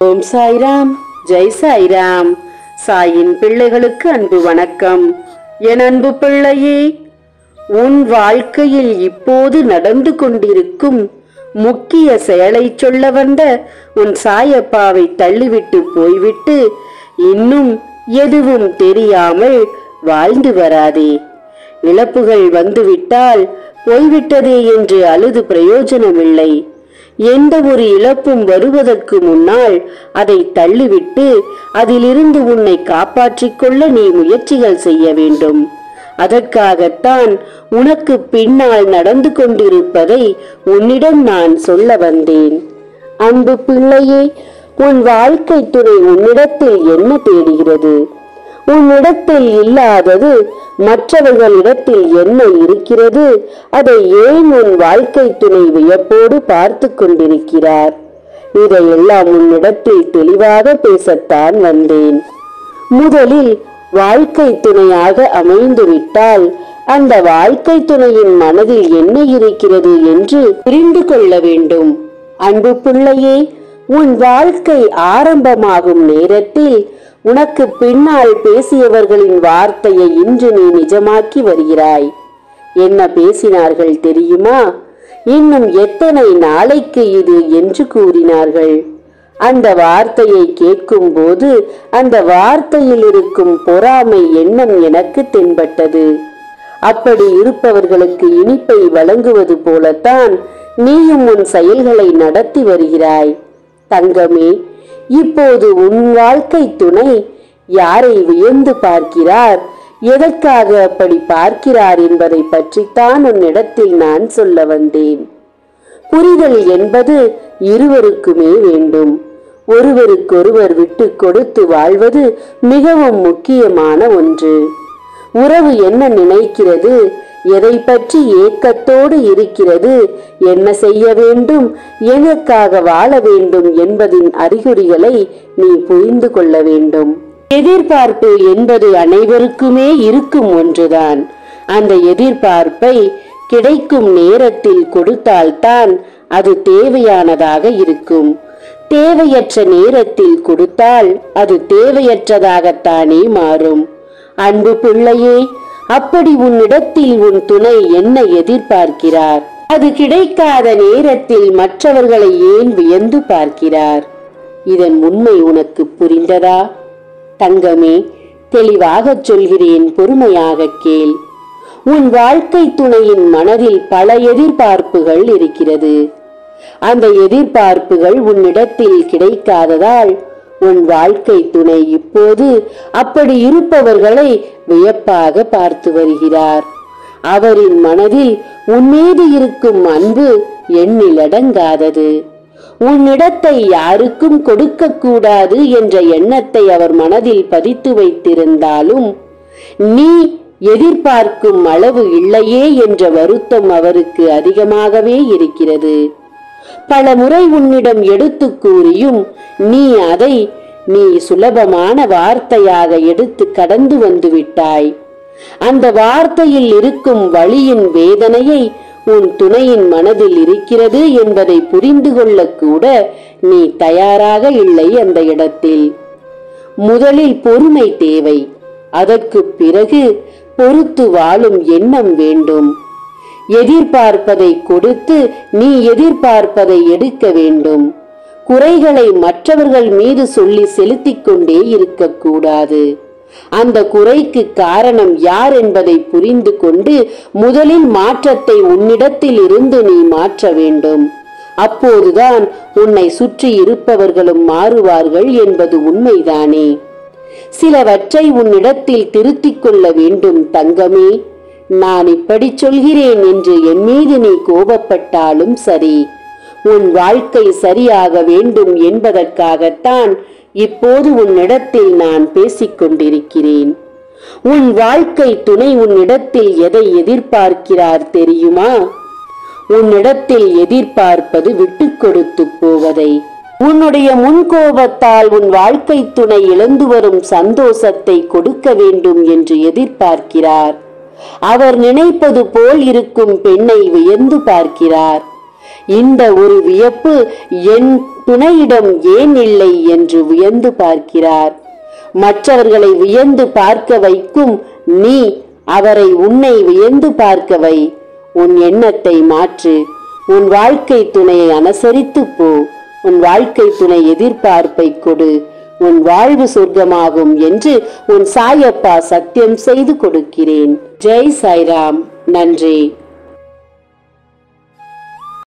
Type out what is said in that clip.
ஓம் சாய்ராம் ஜெய் சாய்ராம் சாயின் பிள்ளைகளுக்கு அன்பு வணக்கம் என் அன்பு பிள்ளையே உன் வாழ்க்கையில் இப்போது நடந்து கொண்டிருக்கும் முக்கிய செயலை சொல்ல வந்த உன் சாயப்பாவை தள்ளிவிட்டு போய்விட்டு இன்னும் எதுவும் தெரியாமல் வாழ்ந்து வராதே இழப்புகள் வந்துவிட்டால் போய்விட்டதே என்று அழுது பிரயோஜனமில்லை எந்த ஒரு இழப்பும் வருவதற்கு முன்னால் அதை தள்ளிவிட்டு அதிலிருந்து உன்னை காப்பாற்றிக் கொள்ள நீ முயற்சிகள் செய்ய வேண்டும் அதற்காகத்தான் உனக்கு பின்னால் நடந்து கொண்டிருப்பதை உன்னிடம் நான் சொல்ல வந்தேன் அன்பு பிள்ளையே உன் வாழ்க்கை துணை உன்னிடத்தில் என்ன தேடுகிறது உன்னிடத்தில் இல்லாதது மற்றவர்களிடத்தில் என்ன இருக்கிறது அதை ஏன் உன் வாழ்க்கை துணை வியப்போடு பார்த்து கொண்டிருக்கிறார் இதையெல்லாம் உன்னிடத்தில் தெளிவாக பேசத்தான் வந்தேன் முதலில் வாழ்க்கை துணையாக அமைந்துவிட்டால் அந்த வாழ்க்கை துணையின் மனதில் என்ன இருக்கிறது என்று புரிந்து கொள்ள வேண்டும் அன்பு பிள்ளையே உன் வாழ்க்கை ஆரம்பமாகும் நேரத்தில் உனக்கு பின்னால் பேசியவர்களின் வார்த்தையை இன்று நீ நிஜமாக்கி வருகிறாய் என்ன பேசினார்கள் தெரியுமா இன்னும் எத்தனை நாளைக்கு இது என்று கூறினார்கள் அந்த வார்த்தையை கேட்கும்போது அந்த வார்த்தையில் இருக்கும் பொறாமை எண்ணம் எனக்கு தென்பட்டது அப்படி இருப்பவர்களுக்கு இனிப்பை வழங்குவது போலத்தான் நீயும் உன் செயல்களை நடத்தி வருகிறாய் தங்கமே இப்போது உன் வாழ்க்கை துணை யாரை வியந்து பார்க்கிறார் எதற்காக அப்படி பார்க்கிறார் என்பதை பற்றித்தான் உன்னிடத்தில் நான் சொல்ல வந்தேன் புரிதல் என்பது இருவருக்குமே வேண்டும் ஒருவருக்கொருவர் விட்டு கொடுத்து வாழ்வது மிகவும் முக்கியமான ஒன்று உறவு என்ன நினைக்கிறது எதை பற்றி ஏக்கத்தோடு இருக்கிறது என்ன செய்ய வேண்டும் எதற்காக வாழ வேண்டும் என்பதின் அறிகுறிகளை நீ புரிந்து கொள்ள வேண்டும் எதிர்பார்ப்பு என்பது அனைவருக்குமே இருக்கும் ஒன்றுதான் அந்த எதிர்பார்ப்பை கிடைக்கும் நேரத்தில் கொடுத்தால்தான் அது தேவையானதாக இருக்கும் தேவையற்ற நேரத்தில் கொடுத்தால் அது தேவையற்றதாகத்தானே மாறும் அன்பு பிள்ளையே அப்படி உன்னிடத்தில் உன் துணை என்ன எதிர்பார்க்கிறார் அது கிடைக்காத நேரத்தில் மற்றவர்களை ஏன் வியந்து பார்க்கிறார் இதன் உண்மை உனக்கு புரிந்ததா தங்கமே தெளிவாகச் சொல்கிறேன் பொறுமையாக கேள் உன் வாழ்க்கை துணையின் மனதில் பல எதிர்பார்ப்புகள் இருக்கிறது அந்த எதிர்பார்ப்புகள் உன்னிடத்தில் கிடைக்காததால் உன் வாழ்க்கை துணை இப்போது அப்படி இருப்பவர்களை வியப்பாக பார்த்து வருகிறார் அவரின் மனதில் உன்மீது இருக்கும் அன்பு எண்ணிலடங்காதது உன்னிடத்தை யாருக்கும் கொடுக்க கூடாது என்ற எண்ணத்தை அவர் மனதில் பதித்து வைத்திருந்தாலும் நீ எதிர்பார்க்கும் அளவு இல்லையே என்ற வருத்தம் அவருக்கு அதிகமாகவே இருக்கிறது பல முறை உன்னிடம் எடுத்து கூறியும் நீ அதை நீ சுலபமான வார்த்தையாக எடுத்து கடந்து வந்து விட்டாய் அந்த வார்த்தையில் இருக்கும் வழியின் வேதனையை உன் துணையின் மனதில் இருக்கிறது என்பதை புரிந்து கொள்ளக்கூட நீ தயாராக இல்லை அந்த இடத்தில் முதலில் பொறுமை தேவை அதற்கு பிறகு பொறுத்து வாழும் எண்ணம் வேண்டும் எதிர்பார்ப்பதை கொடுத்து நீ எதிர்பார்ப்பதை எடுக்க வேண்டும் குறைகளை மற்றவர்கள் மீது சொல்லி செலுத்திக் கொண்டே இருக்கக்கூடாது அந்த குறைக்கு காரணம் யார் என்பதை புரிந்து கொண்டு முதலில் மாற்றத்தை உன்னிடத்தில் இருந்து நீ மாற்ற வேண்டும் அப்போதுதான் உன்னை சுற்றி இருப்பவர்களும் மாறுவார்கள் என்பது உண்மைதானே சிலவற்றை உன்னிடத்தில் திருத்திக் கொள்ள வேண்டும் தங்கமே நான் இப்படி சொல்கிறேன் என்று என் மீது நீ கோபப்பட்டாலும் சரி உன் வாழ்க்கை சரியாக வேண்டும் என்பதற்காகத்தான் இப்போது உன்னிடத்தில் நான் பேசிக் கொண்டிருக்கிறேன் உன் வாழ்க்கை துணை உன்னிடத்தில் எதை எதிர்பார்க்கிறார் தெரியுமா உன்னிடத்தில் எதிர்பார்ப்பது விட்டு கொடுத்து போவதை உன்னுடைய முன்கோபத்தால் உன் வாழ்க்கை துணை இழந்து வரும் சந்தோஷத்தை கொடுக்க வேண்டும் என்று எதிர்பார்க்கிறார் அவர் நினைப்பது போல் இருக்கும் பெண்ணை வியந்து பார்க்கிறார் இந்த ஒரு வியப்பு என் துணையிடம் ஏன் இல்லை என்று வியந்து பார்க்கிறார் மற்றவர்களை வியந்து பார்க்க வைக்கும் நீ அவரை உன்னை வியந்து பார்க்க வை உன் எண்ணத்தை மாற்று உன் வாழ்க்கை துணையை அனுசரித்து போ உன் வாழ்க்கை துணை எதிர்பார்ப்பை கொடு உன் வாழ்வு சொர்க்கமாகும் என்று உன் சாயப்பா சத்தியம் செய்து கொடுக்கிறேன் ஜெய் சாய்ராம் நன்றி